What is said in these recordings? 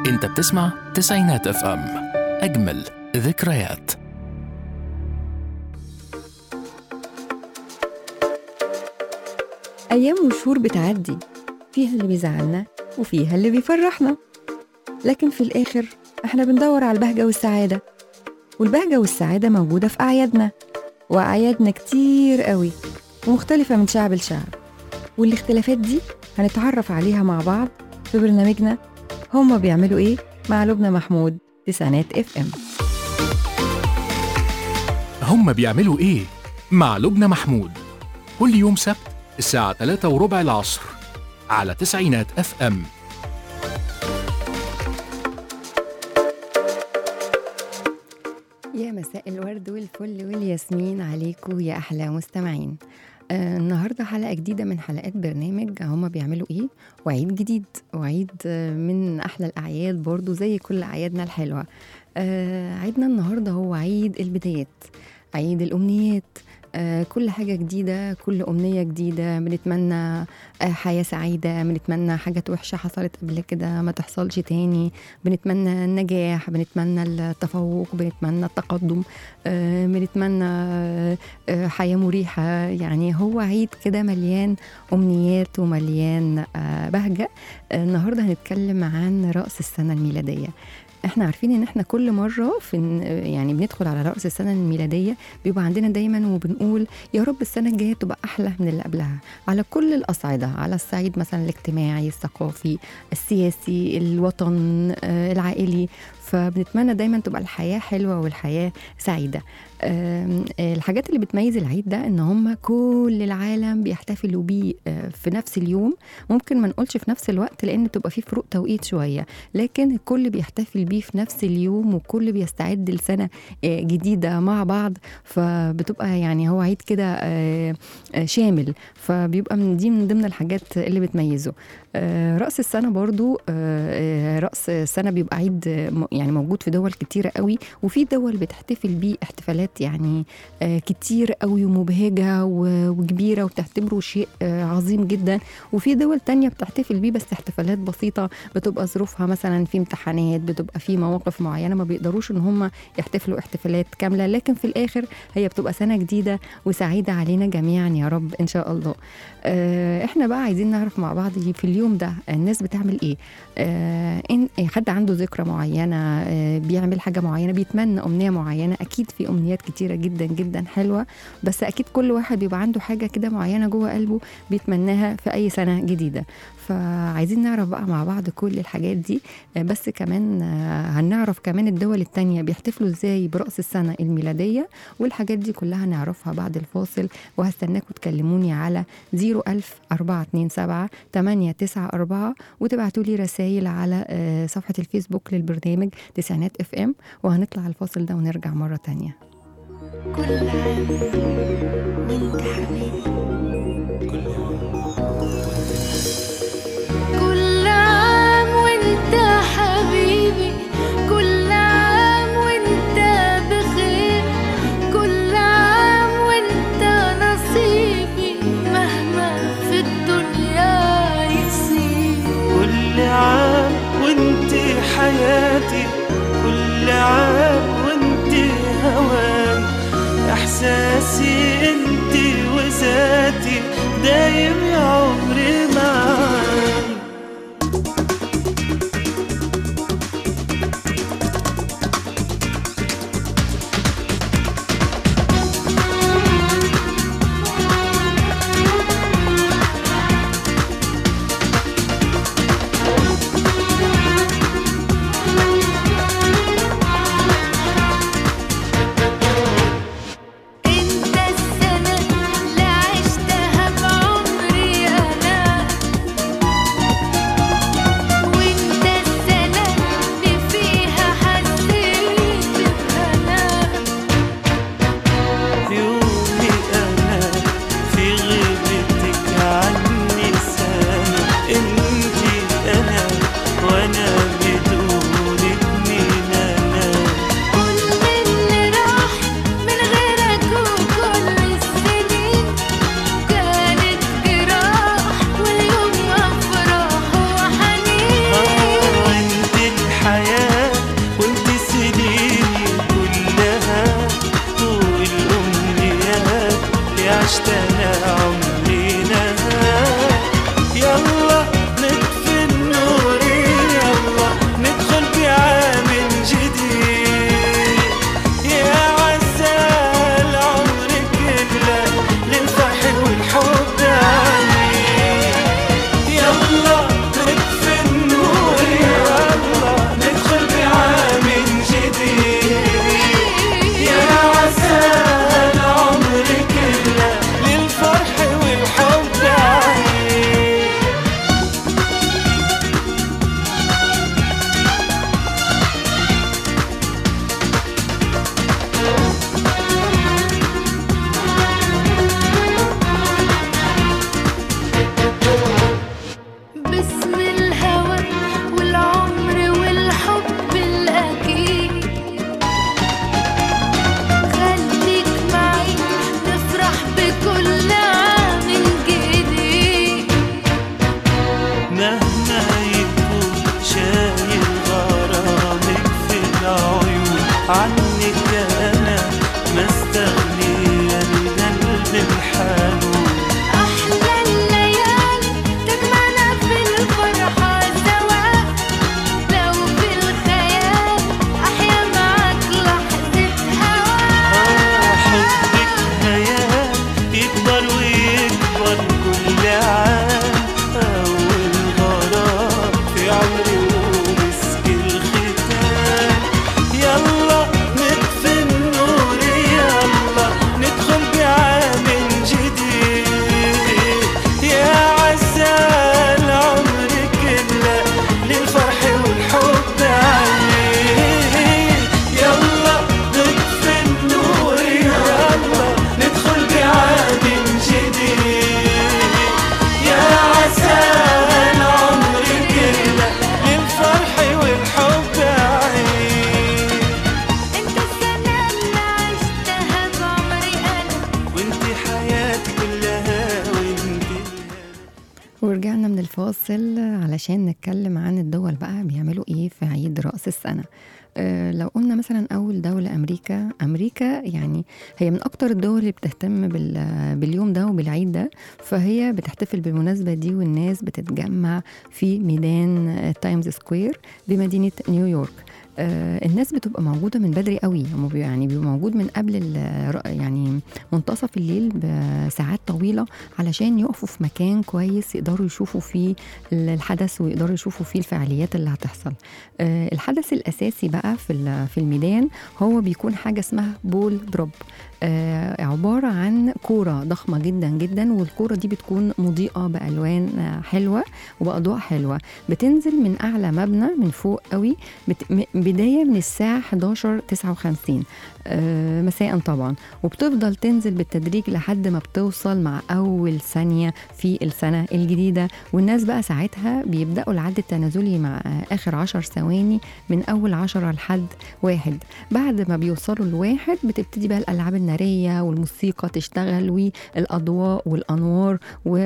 انت بتسمع تسعينات اف ام اجمل ذكريات أيام وشهور بتعدي فيها اللي بيزعلنا وفيها اللي بيفرحنا لكن في الآخر إحنا بندور على البهجة والسعادة والبهجة والسعادة موجودة في أعيادنا وأعيادنا كتير قوي ومختلفة من شعب لشعب والاختلافات دي هنتعرف عليها مع بعض في برنامجنا هما بيعملوا إيه مع لبنى محمود تسعينات اف ام هم بيعملوا ايه مع لبنى محمود كل يوم سبت الساعة 3 وربع العصر على تسعينات اف ام يا مساء الورد والفل والياسمين عليكم يا احلى مستمعين آه النهارده حلقه جديده من حلقات برنامج هما بيعملوا ايه وعيد جديد وعيد آه من احلى الاعياد برضو زي كل اعيادنا الحلوه آه عيدنا النهارده هو عيد البدايات عيد الامنيات آه كل حاجة جديدة كل أمنية جديدة بنتمنى آه حياة سعيدة بنتمنى حاجات وحشة حصلت قبل كده ما تحصلش تاني بنتمنى النجاح بنتمنى التفوق بنتمنى التقدم آه بنتمنى آه حياة مريحة يعني هو عيد كده مليان أمنيات ومليان آه بهجة آه النهاردة هنتكلم عن رأس السنة الميلادية احنا عارفين ان احنا كل مره في يعني بندخل على راس السنه الميلاديه بيبقى عندنا دايما وبنقول يا رب السنه الجايه تبقى احلى من اللي قبلها على كل الاصعده على الصعيد مثلا الاجتماعي الثقافي السياسي الوطن آه، العائلي فبنتمنى دايما تبقى الحياه حلوه والحياه سعيده آم، آه، الحاجات اللي بتميز العيد ده ان هم كل العالم بيحتفلوا بيه آه، في نفس اليوم ممكن ما نقولش في نفس الوقت لان تبقى فيه فروق توقيت شويه لكن الكل بيحتفل بيه في نفس اليوم وكل بيستعد لسنه آه، جديده مع بعض فبتبقى يعني هو عيد كده آه، آه، شامل فبيبقى من دي من ضمن الحاجات اللي بتميزه آه، رأس السنة برضو آه، آه، رأس السنة بيبقى عيد آه، م- يعني موجود في دول كتيرة قوي وفي دول بتحتفل بيه احتفالات يعني آه، كتير قوي ومبهجة و- وكبيرة وبتعتبره شيء آه، عظيم جدا وفي دول تانية بتحتفل بيه بس احتفالات بسيطة بتبقى ظروفها مثلا في امتحانات بتبقى في مواقف معينة ما بيقدروش ان هم يحتفلوا احتفالات كاملة لكن في الآخر هي بتبقى سنة جديدة وسعيدة علينا جميعا يا رب إن شاء الله آه، احنا بقى عايزين نعرف مع بعض في اليوم ده الناس بتعمل ايه آه، ان حد عنده ذكرى معينه آه، بيعمل حاجه معينه بيتمنى امنيه معينه اكيد في امنيات كتيره جدا جدا حلوه بس اكيد كل واحد بيبقى عنده حاجه كده معينه جوه قلبه بيتمناها في اي سنه جديده فعايزين نعرف بقى مع بعض كل الحاجات دي آه، بس كمان آه، هنعرف كمان الدول التانية بيحتفلوا ازاي برأس السنة الميلادية والحاجات دي كلها نعرفها بعد الفاصل وهستناكم تكلموني على 01000 427 894 وتبعتوا لي رسائل على آه، صفحة الفيسبوك للبرنامج تسعينات اف ام وهنطلع الفاصل ده ونرجع مرة تانية كل عام وانت حبيبي كل عام وانت حبيبي كل عام وانت بخير كل عام وانت نصيبي مهما في الدنيا يصير كل عام وانت حياتي كل عام وانت هواي احساسي انت وذاتي دايم عنك انا ما استغنية القلب بحاله أحلى الليالي تجمعنا في الفرحة سوا لو في الخيال أحيا معاك لحظة هوا حبك هيام يكبر ويكبر كل عام أول غرام في عمري ومسك الختام يلا نطفي النور يلا ندخل بعام جديد يا عسى العمر كله للفرح والحب عيد يلا نطفي النور يلا ندخل بعام جديد يا عسى العمر كله للفرح والحب عيد أنت السنة اللي عشتها بعمري أنا وانت حياتي كلها وانت ورجعنا من الفاصل علشان نتكلم عن الدول بقى بيعملوا ايه في عيد رأس السنة أه لو قلنا مثلا أول دولة أمريكا أمريكا يعني هي من أكتر الدول اللي بتهتم بال- باليوم ده وبالعيد ده فهي بتحتفل بالمناسبة دي والناس بتتجمع في ميدان آه، تايمز سكوير بمدينة نيويورك آه، الناس بتبقى موجودة من بدري قوي هم بي- يعني بيبقوا موجود من قبل ال- يعني منتصف الليل بساعات طويلة علشان يقفوا في مكان كويس يقدروا يشوفوا فيه الحدث ويقدروا يشوفوا فيه الفعاليات اللي هتحصل آه، الحدث الأساسي بقى في ال- في الميدان هو بيكون حاجة اسمها بول دروب آه، عبارة عن كورة ضخمة جدا جدا والكورة دي بتكون مضيئة بألوان آه، حلوة وبأضواء حلوة بتنزل من أعلى مبنى من فوق قوي بت... م- بداية من الساعة 11 59 آه، مساء طبعا وبتفضل تنزل بالتدريج لحد ما بتوصل مع أول ثانية في السنة الجديدة والناس بقى ساعتها بيبدأوا العد التنازلي مع آه، آخر عشر ثواني من أول عشرة لحد واحد بعد ما بيوصلوا لواحد بتبتدي بقى الألعاب النارية والموسيقى تشتغل والأضواء والأنوار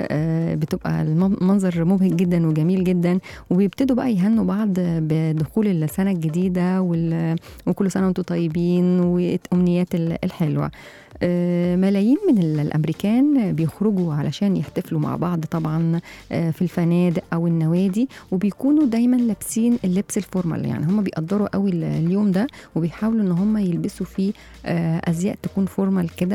وبتبقى المنظر مبهج جدا وجميل جدا وبيبتدوا بقى يهنوا بعض بدخول السنة الجديدة وال- وكل سنة وانتم طيبين والأمنيات ال- الحلوة آه، ملايين من ال- الامريكان بيخرجوا علشان يحتفلوا مع بعض طبعا آه، في الفنادق او النوادي وبيكونوا دايما لابسين اللبس الفورمال يعني هم بيقدروا قوي ال- اليوم ده وبيحاولوا ان هم يلبسوا فيه آه، ازياء تكون فورمال كده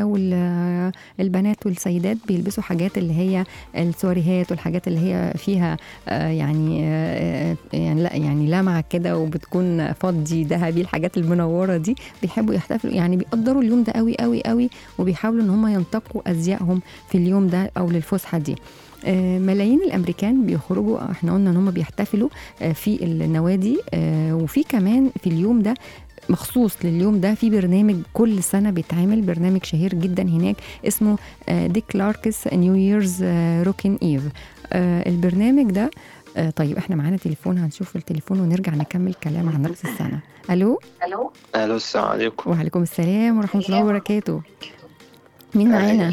والبنات والسيدات بيلبسوا حاجات اللي هي السواريهات والحاجات اللي هي فيها آه، يعني آه، يعني لا يعني لمعه كده وبتكون فضي ذهبي الحاجات المنوره دي بيحبوا يحتفلوا يعني بيقدروا اليوم ده قوي قوي قوي وبيحاولوا ان هم ينتقوا ازيائهم في اليوم ده او للفسحه دي آه، ملايين الامريكان بيخرجوا احنا قلنا ان هم بيحتفلوا آه، في النوادي آه، وفي كمان في اليوم ده مخصوص لليوم ده في برنامج كل سنه بيتعمل برنامج شهير جدا هناك اسمه آه، دي كلاركس نيو ييرز روكن ايف البرنامج ده آه، طيب احنا معانا تليفون هنشوف التليفون ونرجع نكمل كلام عن رأس السنة الو الو السلام عليكم وعليكم السلام ورحمة الله وبركاته مين معانا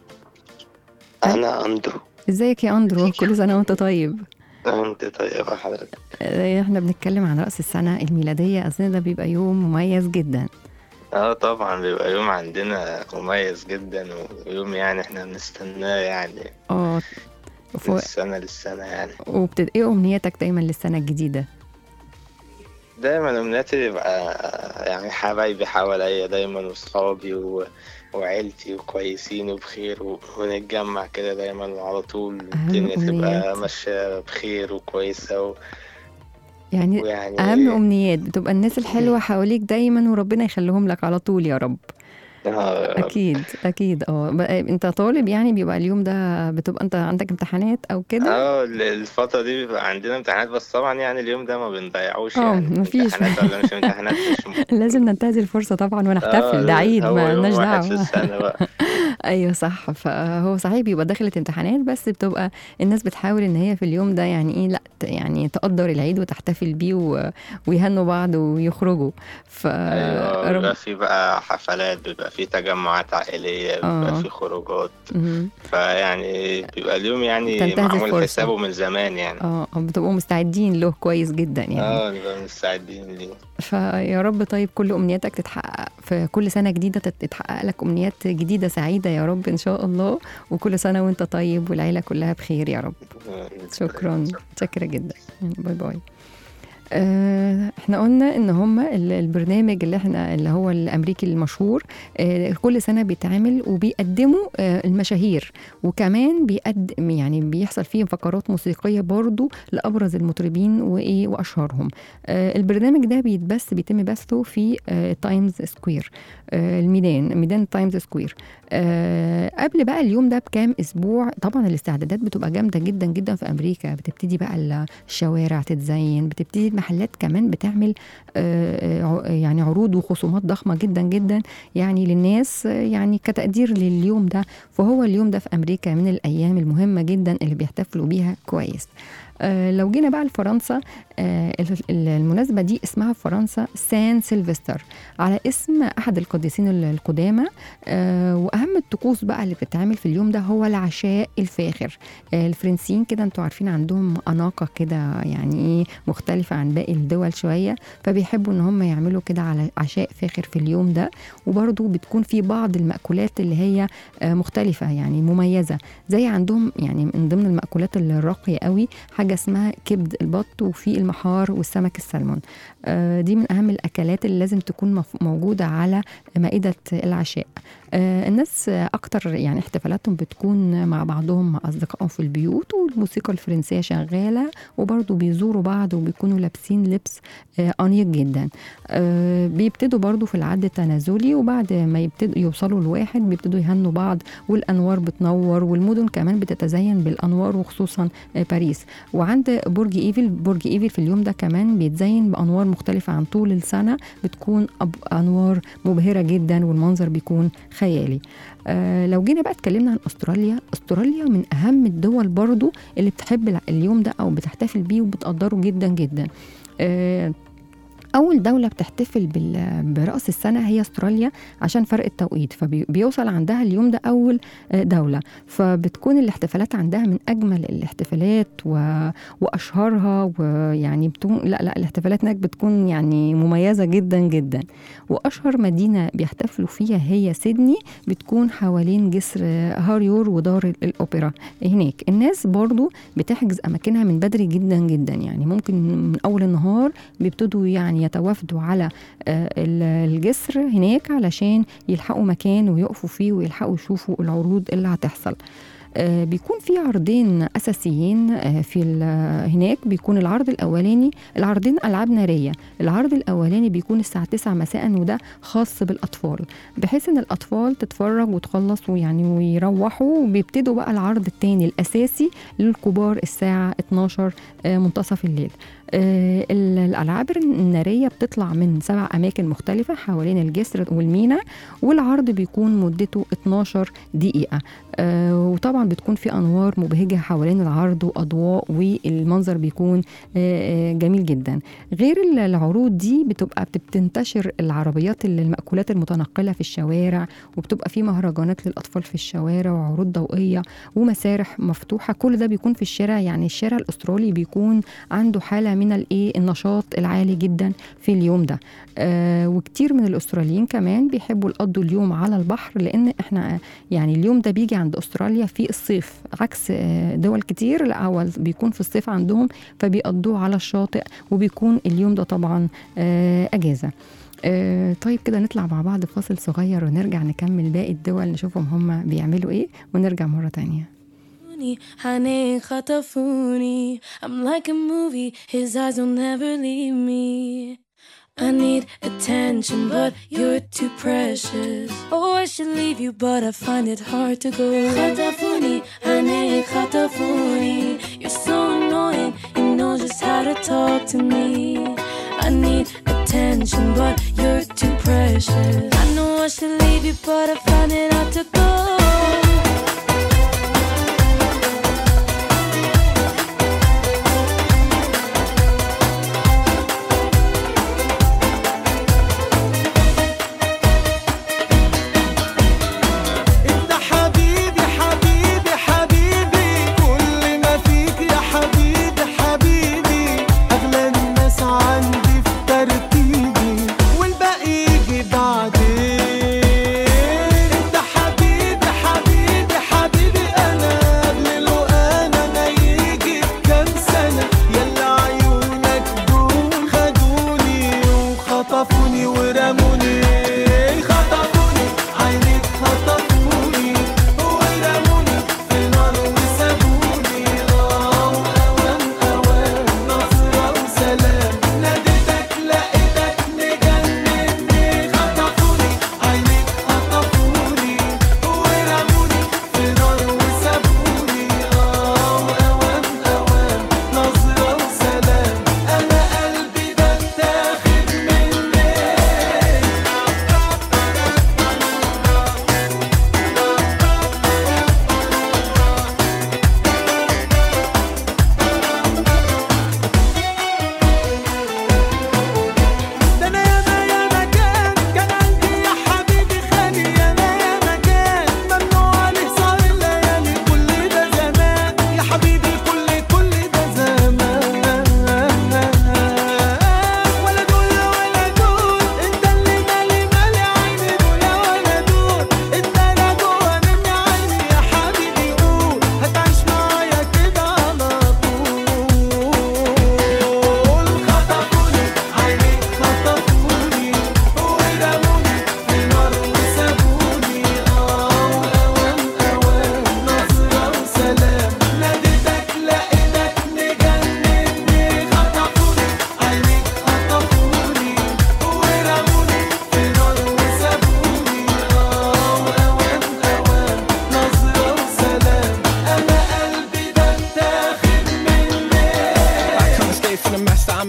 انا اندرو ازيك يا اندرو كل سنة وانت طيب انت طيبة حضرتك آه، احنا بنتكلم عن رأس السنة الميلادية اظن ده بيبقى يوم مميز جدا اه طبعا بيبقى يوم عندنا مميز جدا ويوم يعني احنا بنستناه يعني اه من فوق السنة للسنة يعني وبتد... ايه امنياتك دايما للسنة الجديدة دايما امنياتي يبقى يعني حبايبي حواليا دايما وصحابي و... وعيلتي وكويسين وبخير و... ونتجمع كده دايما وعلى طول الدنيا أمنيات. تبقى ماشية بخير وكويسة و... يعني ويعني اهم امنيات بتبقى الناس الحلوة حواليك دايما وربنا يخليهم لك على طول يا رب آه، اكيد اكيد اه بقى- انت طالب يعني بيبقى اليوم ده بتبقى انت عندك امتحانات او كده اه ال- الفترة دي بيبقى عندنا امتحانات بس طبعا يعني اليوم ده ما بنضيعوش اه، يعني مفيش. امتحانات ولا مش امتحانات مش م... لازم ننتهز الفرصة طبعا ونحتفل اه ده عيد هو ما يوم لناش واحد في دعوة السنة بقى ايوه صح فهو صحيح بيبقى دخلة امتحانات بس بتبقى الناس بتحاول ان هي في اليوم ده يعني ايه لا ت- يعني تقدر العيد وتحتفل بيه و- ويهنوا بعض ويخرجوا ف ايوه رب- بيبقى في بقى حفلات بيبقى في تجمعات عائلية آه. بيبقى في خروجات مهم. فيعني بيبقى اليوم يعني تنتهز معمول الفرصة. حسابه من زمان يعني اه بتبقوا مستعدين له كويس جدا يعني اه نبقى مستعدين ليه فيا رب طيب كل امنياتك تتحقق في كل سنه جديده تت- تتحقق لك امنيات جديده سعيده يا رب ان شاء الله وكل سنه وانت طيب والعيله كلها بخير يا رب شكرا شكرا جدا باي باي آه، احنا قلنا ان هم البرنامج اللي احنا اللي هو الامريكي المشهور آه، كل سنه بيتعمل وبيقدموا آه، المشاهير وكمان بيقدم يعني بيحصل فيه فقرات موسيقيه برضو لابرز المطربين وايه واشهرهم آه، البرنامج ده بيتبث بيتم بثه في آه، تايمز سكوير آه، الميدان ميدان تايمز سكوير آه، قبل بقى اليوم ده بكام اسبوع طبعا الاستعدادات بتبقى جامده جدا جدا في امريكا بتبتدي بقى الشوارع تتزين بتبتدي المحلات كمان بتعمل آه، آه، يعني عروض وخصومات ضخمه جدا جدا يعني للناس آه، يعني كتقدير لليوم ده فهو اليوم ده في امريكا من الايام المهمه جدا اللي بيحتفلوا بيها كويس آه، لو جينا بقى لفرنسا آه، ال- ال- المناسبة دي اسمها في فرنسا سان سيلفستر على اسم أحد القديسين ال- القدامى آه، وأهم الطقوس بقى اللي بتتعمل في اليوم ده هو العشاء الفاخر آه، الفرنسيين كده انتوا عارفين عندهم أناقة كده يعني ايه مختلفة عن باقي الدول شوية فبيحبوا ان هم يعملوا كده على عشاء فاخر في اليوم ده وبرضو بتكون في بعض المأكولات اللي هي آه، مختلفة يعني مميزة زي عندهم يعني من ضمن المأكولات الراقية قوي حاجة اسمها كبد البط وفي المحار والسمك السلمون آه، دي من أهم الأكلات اللي لازم تكون مف- موجودة على مائدة العشاء آه، الناس آه، أكتر يعني احتفالاتهم بتكون مع بعضهم مع أصدقائهم في البيوت والموسيقى الفرنسية شغالة وبرضه بيزوروا بعض وبيكونوا لابسين لبس آه، أنيق جدا آه، بيبتدوا برضه في العد التنازلي وبعد ما يبتدوا يوصلوا لواحد بيبتدوا يهنوا بعض والأنوار بتنور والمدن كمان بتتزين بالأنوار وخصوصا آه، باريس وعند برج ايفل برج ايفل في اليوم ده كمان بيتزين بانوار مختلفه عن طول السنه بتكون أب- انوار مبهره جدا والمنظر بيكون خيالي آه لو جينا بقى اتكلمنا عن استراليا استراليا من اهم الدول برضو اللي بتحب الع- اليوم ده او بتحتفل بيه وبتقدره جدا جدا آه أول دولة بتحتفل بال- برأس السنة هي استراليا عشان فرق التوقيت فبيوصل عندها اليوم ده أول آه، دولة فبتكون الاحتفالات عندها من أجمل الاحتفالات و... وأشهرها ويعني بتكون لا لا الاحتفالات هناك بتكون يعني مميزة جدا جدا وأشهر مدينة بيحتفلوا فيها هي سيدني بتكون حوالين جسر آه، هاريور ودار ال- الأوبرا هناك الناس برضو بتحجز أماكنها من بدري جدا جدا يعني ممكن من أول النهار بيبتدوا يعني يتوافدوا على آه، ال- الجسر هناك علشان يلحقوا مكان ويقفوا فيه ويلحقوا يشوفوا العروض اللي هتحصل آه، بيكون في عرضين اساسيين آه، في ال- هناك بيكون العرض الاولاني العرضين العاب ناريه العرض الاولاني بيكون الساعه 9 مساء وده خاص بالاطفال بحيث ان الاطفال تتفرج وتخلص ويعني ويروحوا وبيبتدوا بقى العرض الثاني الاساسي للكبار الساعه 12 آه، منتصف الليل آه، ال- الالعاب الناريه بتطلع من سبع اماكن مختلفه حوالين الجسر والمينا والعرض بيكون مدته 12 دقيقه آه، وطبعا بتكون في انوار مبهجه حوالين العرض واضواء والمنظر بيكون آه، آه، جميل جدا غير ال- العروض دي بتبقى بتنتشر العربيات ال- المأكولات المتنقله في الشوارع وبتبقى في مهرجانات للاطفال في الشوارع وعروض ضوئيه ومسارح مفتوحه كل ده بيكون في الشارع يعني الشارع الاسترالي بيكون عنده حاله من الايه النشاط العالي جدا في اليوم ده آه وكتير من الاستراليين كمان بيحبوا يقضوا اليوم على البحر لان احنا يعني اليوم ده بيجي عند استراليا في الصيف عكس آه، دول كتير لا هو بيكون في الصيف عندهم فبيقضوه على الشاطئ وبيكون اليوم ده طبعا آه، اجازه آه، طيب كده نطلع مع بعض فاصل صغير ونرجع نكمل باقي الدول نشوفهم هم بيعملوا ايه ونرجع مرة تانية خطفوني honey خطفوني I'm like a movie his eyes will never leave me I need attention but you're too precious Oh I should leave you but I find it hard to go خطفوني honey خطفوني You're so annoying you know just how to talk to me I need attention but you're too precious I know I should leave you but I find it hard to go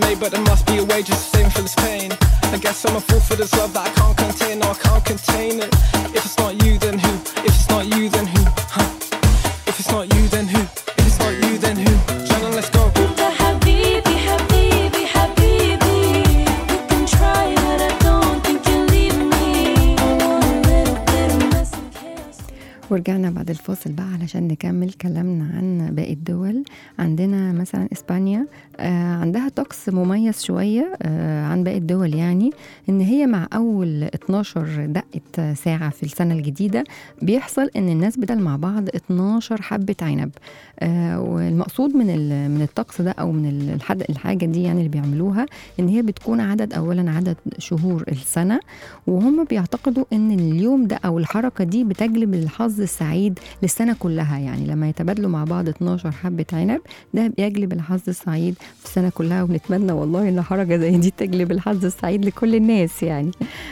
play, but there must be a way just to save for this pain. I guess I'm a fool for this love that I can't contain, no, I can't contain it. If it's not you, then who? If it's not you, then who? Huh? If it's not you, then who? If it's not you, then who? Shannon, let's go. انت حبيبي حبيبي حبيبي You can try but I don't think you'll leave me I want a little bit of mess and chaos ورجعنا بعد الفاصل بقى علشان نكمل كلامنا عن باقي الدول عندنا مثلا اسبانيا آه عندها طقس مميز شويه آه عن باقي الدول يعني ان هي مع اول 12 دقه ساعه في السنه الجديده بيحصل ان الناس بدل مع بعض 12 حبه عنب آه والمقصود من ال- من الطقس ده او من ال- الحد الحاجه دي يعني اللي بيعملوها ان هي بتكون عدد اولا عدد شهور السنه وهم بيعتقدوا ان اليوم ده او الحركه دي بتجلب الحظ السعيد للسنه كلها يعني لما يتبادلوا مع بعض 12 حبه عنب ده بيجلب الحظ السعيد في السنه كلها ونتمنى والله ان حركه زي دي تجلب الحظ السعيد لكل الناس يعني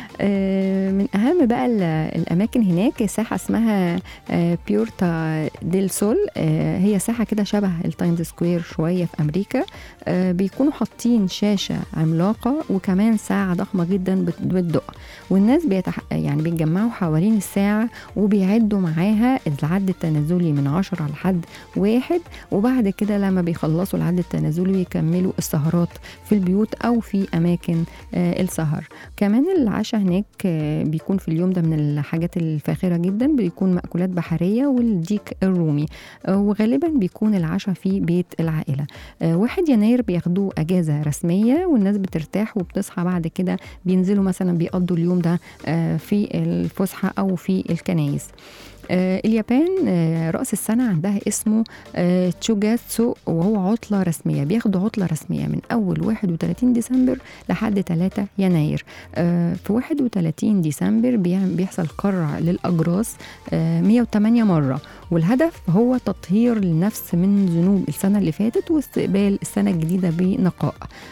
آه، من اهم بقى ال- الاماكن هناك ساحه اسمها آه، بيورتا ديل سول آه، هي ساحه كده شبه التايمز سكوير شويه في امريكا آه، بيكونوا حاطين شاشه عملاقه وكمان ساعه ضخمه جدا بت- بتدق والناس بيتح... يعني بيتجمعوا حوالين الساعه وبيعدوا معاها العد التنازلي من عشرة لحد واحد وبعد كده لما بيخلصوا العد التنازلي بيكملوا السهرات في البيوت او في اماكن آه، السهر كمان العشاء هناك آه، بيكون في اليوم ده من الحاجات الفاخره جدا بيكون مأكولات بحريه والديك الرومي آه، وغالبا بيكون العشاء في بيت العائله آه، واحد يناير بياخدوه اجازه رسميه والناس بترتاح وبتصحى بعد كده بينزلوا مثلا بيقضوا اليوم ده آه، في الفسحه او في الكنايس آه، اليابان آه، رأس السنة عندها اسمه آه، تشوجاتسو وهو عطلة رسمية بياخدوا عطلة رسمية من أول 31 ديسمبر لحد 3 يناير آه، في 31 ديسمبر بيعم- بيحصل قرع للأجراس آه، 108 مرة والهدف هو تطهير النفس من ذنوب السنة اللي فاتت واستقبال السنة الجديدة بنقاء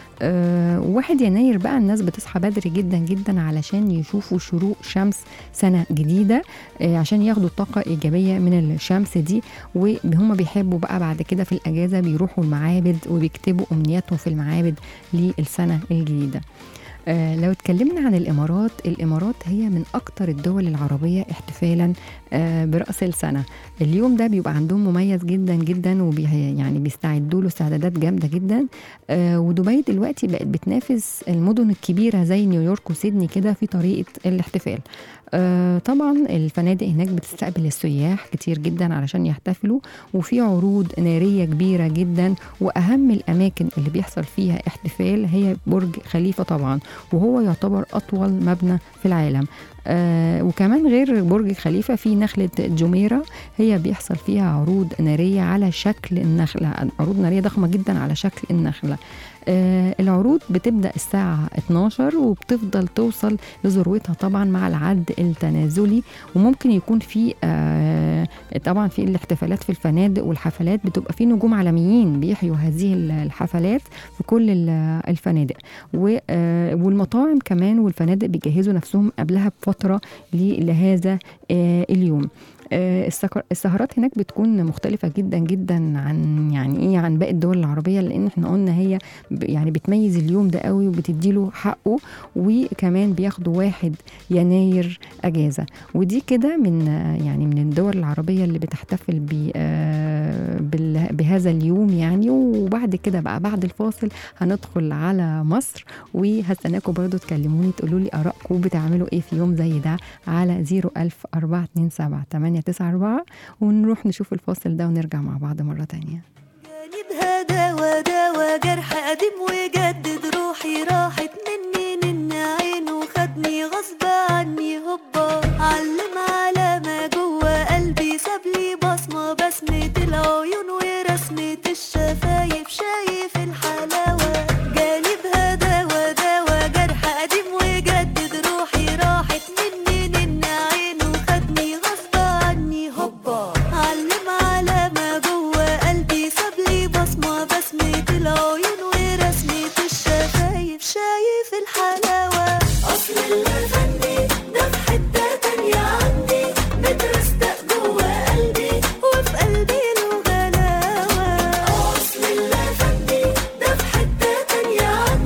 أه واحد يناير بقى الناس بتصحى بدري جدا جدا علشان يشوفوا شروق شمس سنة جديدة أه عشان ياخدوا طاقة إيجابية من الشمس دي وهم بيحبوا بقى بعد كده في الأجازة بيروحوا المعابد وبيكتبوا أمنياتهم في المعابد للسنة الجديدة آه لو اتكلمنا عن الامارات الامارات هي من اكتر الدول العربيه احتفالا آه براس السنه اليوم ده بيبقى عندهم مميز جدا جدا وبي يعني بيستعدوا له استعدادات جامده جدا آه ودبي دلوقتي بقت بتنافس المدن الكبيره زي نيويورك وسيدني كده في طريقه الاحتفال آه طبعا الفنادق هناك بتستقبل السياح كتير جدا علشان يحتفلوا وفي عروض ناريه كبيره جدا واهم الاماكن اللي بيحصل فيها احتفال هي برج خليفه طبعا وهو يعتبر اطول مبنى في العالم آه وكمان غير برج خليفه في نخله جميره هي بيحصل فيها عروض ناريه على شكل النخله عروض ناريه ضخمه جدا على شكل النخله آه العروض بتبدا الساعه 12 وبتفضل توصل لذروتها طبعا مع العد التنازلي وممكن يكون في آه طبعا في الاحتفالات في الفنادق والحفلات بتبقى في نجوم عالميين بيحيوا هذه الحفلات في كل ال- الفنادق و- آه، والمطاعم كمان والفنادق بيجهزوا نفسهم قبلها بفتره ل- لهذا آه، اليوم آه، السكر- السهرات هناك بتكون مختلفة جدا جدا عن يعني ايه عن باقي الدول العربية لأن احنا قلنا هي ب- يعني بتميز اليوم ده قوي وبتديله حقه وكمان بياخدوا واحد يناير أجازة ودي كده من آه، يعني من الدول العربية اللي بتحتفل ب- آه، بال- بهذا اليوم يعني وبعد كده بقى بعد الفاصل هندخل على مصر وهستناكم برضو تكلموني تقولوا لي آرائكم بتعملوا ايه في يوم زي ده على 01000 427 894 ونروح نشوف الفاصل ده ونرجع مع بعض مرة تانية جانبها دوا دوا جرح قديم وجدد روحي راحت مني نن عينه خدني غصب عني هوبا علم على ما جوا قلبي سابلي بصمة بسمة العيون ورسمة الشفايف شايف الحلاوة جانبها دوا دوا جرح قديم وجدد روحي راحت مني نن عينه خدني غصب عني هوبا علم على ما جوا قلبي سابلي بصمة بسمة العيون ورسمة الشفايف شايف الحلاوة أصل اللي فني ده في حتة تانية عندي مترستق جوا قلبي وفي قلبي له غلاوة أصل اللي فني ده في حتة تانية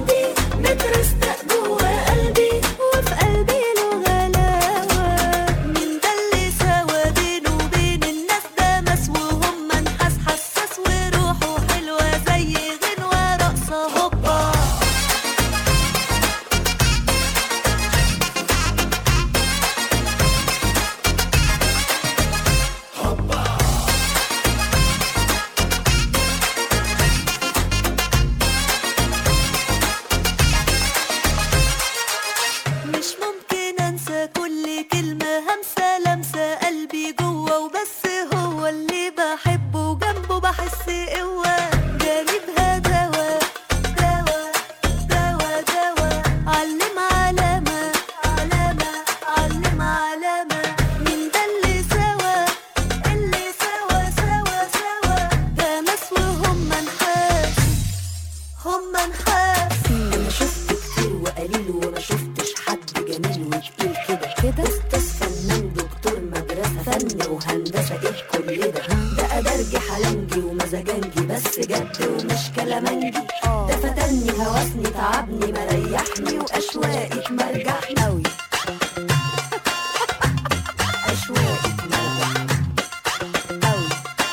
بجد ومش كلامنجي ده فتني هوسني تعبني مريحني واشواقي تمرجحني اوي اشواقي تمرجحني اوي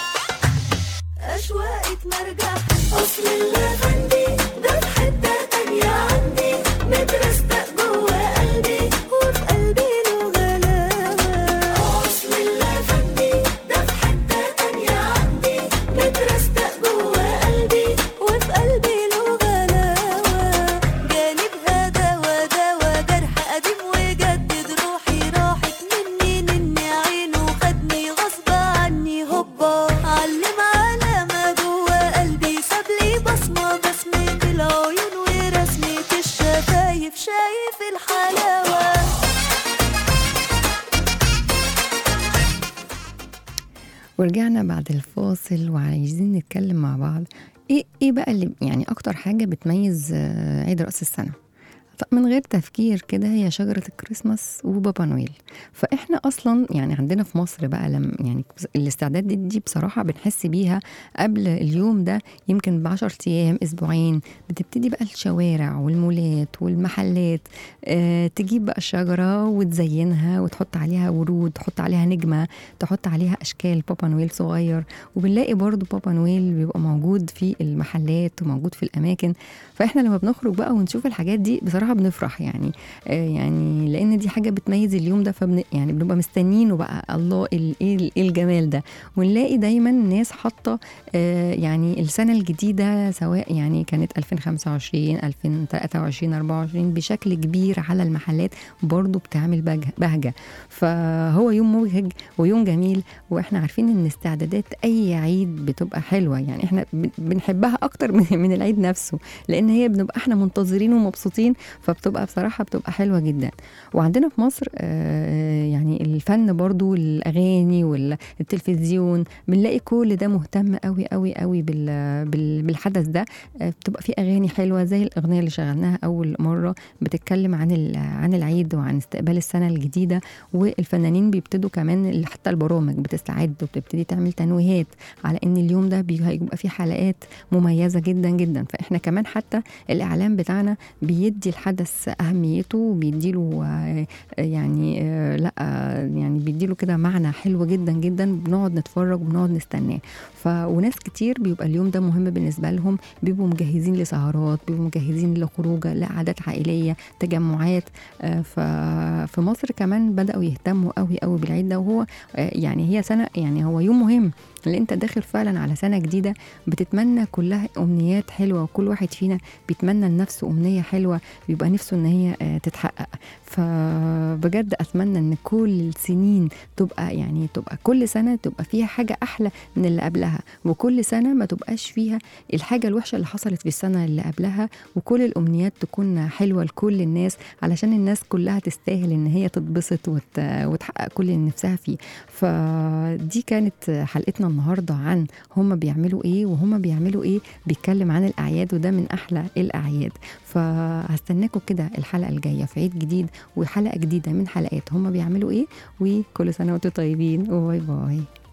أشواقي تمرجحني أصل اللافندي ده في حتة تانية عندي مترستق جوا قلبي وفي قلبي له غلاوة أصل اللافندي ده في حتة تانية عندي مترستق جوا قلبي وفي قلبي له غلاوة جانبها دوا دوا جرح قديم وجدد روحي راحت مني نني عينه خدني غصب عني هوبا علم علامة جوا قلبي سابلي بصمة بسمة العيون ورسمة الشفايف شايف الحلاوة ورجعنا بعد الفاصل وعايزين نتكلم مع بعض ايه ايه بقى اللي يعني اكتر حاجه بتميز آه، عيد راس السنه طب من غير تفكير كده هي شجرة الكريسماس وبابا نويل فإحنا أصلا يعني عندنا في مصر بقى لم يعني الاستعداد دي, دي بصراحة بنحس بيها قبل اليوم ده يمكن بعشر أيام أسبوعين بتبتدي بقى الشوارع والمولات والمحلات آه تجيب بقى الشجرة وتزينها وتحط عليها ورود تحط عليها نجمة تحط عليها أشكال بابا نويل صغير وبنلاقي برضو بابا نويل بيبقى موجود في المحلات وموجود في الأماكن فإحنا لما بنخرج بقى ونشوف الحاجات دي بصراحة بنفرح يعني آه يعني لأن دي حاجة بتميز اليوم ده فبن يعني بنبقى مستنينه بقى الله ال- إيه ال- إيه الجمال ده ونلاقي دايما ناس حاطة آه يعني السنة الجديدة سواء يعني كانت 2025 2023 24 بشكل كبير على المحلات برضو بتعمل بهجة, بهجة فهو يوم مبهج ويوم جميل واحنا عارفين ان استعدادات اي عيد بتبقى حلوة يعني احنا بن- بنحبها اكتر من, من العيد نفسه لان هي بنبقى احنا منتظرين ومبسوطين فبتبقى بصراحة بتبقى حلوة جدا وعندنا في مصر آه، يعني الفن برضو الاغاني والتلفزيون بنلاقي كل ده مهتم قوي قوي قوي بال- بال- بالحدث ده آه، بتبقى في اغاني حلوه زي الاغنيه اللي شغلناها اول مره بتتكلم عن ال- عن العيد وعن استقبال السنه الجديده والفنانين بيبتدوا كمان ال- حتى البرامج بتستعد وبتبتدي تعمل تنويهات على ان اليوم ده بي- هيبقى فيه حلقات مميزه جدا جدا فاحنا كمان حتى الاعلام بتاعنا بيدي الحدث اهميته وبيديله آه، يعني آه، لا آه، يعني بيديله كده معنى حلو جدا جدا بنقعد نتفرج وبنقعد نستناه ف وناس كتير بيبقى اليوم ده مهم بالنسبه لهم بيبقوا مجهزين لسهرات بيبقوا مجهزين لخروجه لقعدات عائليه تجمعات آه، ففي مصر كمان بداوا يهتموا قوي قوي بالعيد ده وهو آه، يعني هي سنه يعني هو يوم مهم اللي انت داخل فعلا على سنه جديده بتتمنى كلها امنيات حلوه وكل واحد فينا بيتمنى لنفسه امنيه حلوه بيبقى نفسه ان هي آه، تتحقق فبجد اتمنى ان كل السنين تبقى يعني تبقى كل سنه تبقى فيها حاجه احلى من اللي قبلها وكل سنه ما تبقاش فيها الحاجه الوحشه اللي حصلت في السنه اللي قبلها وكل الامنيات تكون حلوه لكل الناس علشان الناس كلها تستاهل ان هي تتبسط وت... وتحقق كل اللي نفسها فيه فدي كانت حلقتنا النهارده عن هما بيعملوا ايه وهما بيعملوا ايه بيتكلم عن الاعياد وده من احلى الاعياد فهستناكم كده الحلقه الجايه في عيد جديد وحلقه جديده من حلقات هما بيعملوا ايه وكل سنه وانتم طيبين وباي باي